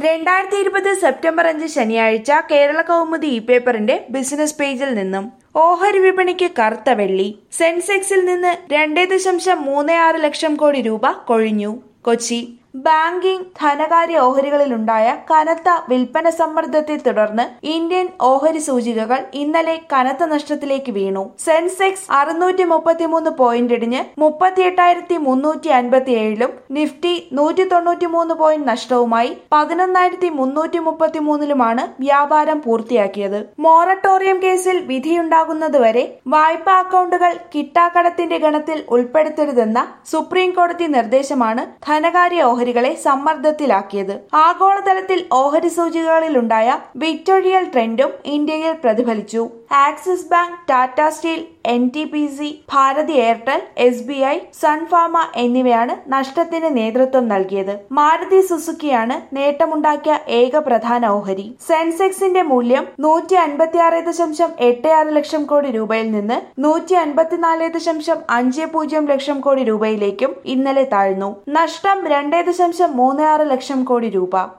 രണ്ടായിരത്തി ഇരുപത് സെപ്റ്റംബർ അഞ്ച് ശനിയാഴ്ച കേരള കൗമുദി ഇ പേപ്പറിന്റെ ബിസിനസ് പേജിൽ നിന്നും ഓഹരി വിപണിക്ക് കറുത്ത വെള്ളി സെൻസെക്സിൽ നിന്ന് രണ്ടേ ദശാംശം മൂന്ന് ആറ് ലക്ഷം കോടി രൂപ കൊഴിഞ്ഞു കൊച്ചി ബാങ്കിംഗ് ധനകാര്യ ഓഹരികളിലുണ്ടായ കനത്ത വിൽപ്പന സമ്മർദ്ദത്തെ തുടർന്ന് ഇന്ത്യൻ ഓഹരി സൂചികകൾ ഇന്നലെ കനത്ത നഷ്ടത്തിലേക്ക് വീണു സെൻസെക്സ് അറുന്നൂറ്റി മുപ്പത്തിമൂന്ന് പോയിന്റ് ഇടിഞ്ഞ് മുപ്പത്തിയെട്ടായിരത്തി മുന്നൂറ്റി അൻപത്തി ഏഴിലും നിഫ്റ്റി നൂറ്റി തൊണ്ണൂറ്റി മൂന്ന് പോയിന്റ് നഷ്ടവുമായി പതിനൊന്നായിരത്തി മുന്നൂറ്റി മുപ്പത്തി മൂന്നിലുമാണ് വ്യാപാരം പൂർത്തിയാക്കിയത് മൊറട്ടോറിയം കേസിൽ വിധിയുണ്ടാകുന്നതുവരെ വായ്പാ അക്കൗണ്ടുകൾ കിട്ടാക്കടത്തിന്റെ ഗണത്തിൽ ഉൾപ്പെടുത്തരുതെന്ന സുപ്രീം കോടതി നിർദ്ദേശമാണ് ധനകാര്യ ഓഹരികളെ സമ്മർദ്ദത്തിലാക്കിയത് ആഗോളതലത്തിൽ ഓഹരി സൂചികകളിലുണ്ടായ വിക്ടോറിയൽ ട്രെൻഡും ഇന്ത്യയിൽ പ്രതിഫലിച്ചു Axis Bank Tata Steel N T P C Bharti Airtel S B I Sun Pharma എന്നിവയാണ് നഷ്ടത്തിന് നേതൃത്വം നൽകിയത് മാരുതി സുസുക്കിയാണ് നേട്ടമുണ്ടാക്കിയ ഏക പ്രധാന ഓഹരി സെൻസെക്സിന്റെ മൂല്യം നൂറ്റി അൻപത്തിയാറ് ദശാംശം എട്ട് ആറ് ലക്ഷം കോടി രൂപയിൽ നിന്ന് നൂറ്റി അൻപത്തിനാല് ദശാംശം അഞ്ച് പൂജ്യം ലക്ഷം കോടി രൂപയിലേക്കും ഇന്നലെ താഴ്ന്നു നഷ്ടം രണ്ടേ ദശാംശം മൂന്ന് ആറ് ലക്ഷം കോടി രൂപ